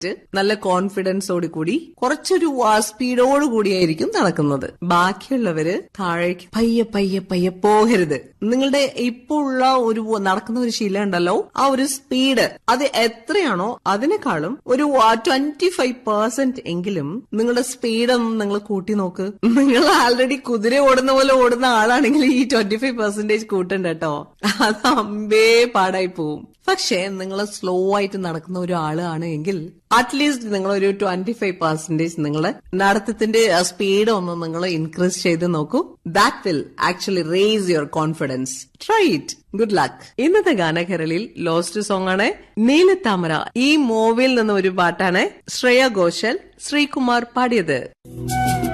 നല്ല കോൺഫിഡൻസോട് കൂടി കുറച്ചൊരു സ്പീഡോട് കൂടിയായിരിക്കും നടക്കുന്നത് ബാക്കിയുള്ളവര് താഴേക്ക് പയ്യെ പയ്യെ പയ്യെ പോകരുത് നിങ്ങളുടെ ഇപ്പോൾ ഉള്ള ഒരു നടക്കുന്ന ഒരു ശീലം ഉണ്ടല്ലോ ആ ഒരു സ്പീഡ് അത് എത്രയാണോ അതിനേക്കാളും ഒരു ട്വന്റി ഫൈവ് പെർസെന്റ് എങ്കിലും നിങ്ങളുടെ സ്പീഡ് ഒന്ന് നിങ്ങൾ കൂട്ടി നോക്ക് നിങ്ങൾ ആൾറെഡി കുതിര ഓടുന്ന പോലെ ഓടുന്ന ആളാണെങ്കിൽ ഈ ട്വന്റി ഫൈവ് പെർസെന്റേജ് കൂട്ടണ്ട കേട്ടോ അത് അമ്പേ പാടായി പോവും പക്ഷേ നിങ്ങൾ സ്ലോ ആയിട്ട് നടക്കുന്ന ഒരാള് ആണ് എങ്കിൽ അറ്റ്ലീസ്റ്റ് നിങ്ങൾ ഒരു ട്വന്റി ഫൈവ് പെർസെന്റേജ് നിങ്ങൾ നടത്തത്തിന്റെ സ്പീഡ് ഒന്ന് നിങ്ങൾ ഇൻക്രീസ് ചെയ്ത് നോക്കൂ that will actually raise your confidence try it good luck ഇന്നത്തെ ഗാനകരളിൽ ലോസ്റ്റ് സോങ് ആണ് നീലത്താമര ഈ മൂവിയിൽ നിന്ന് ഒരു പാട്ടാണ് ശ്രേയ ഘോഷൽ ശ്രീകുമാർ പാടിയത്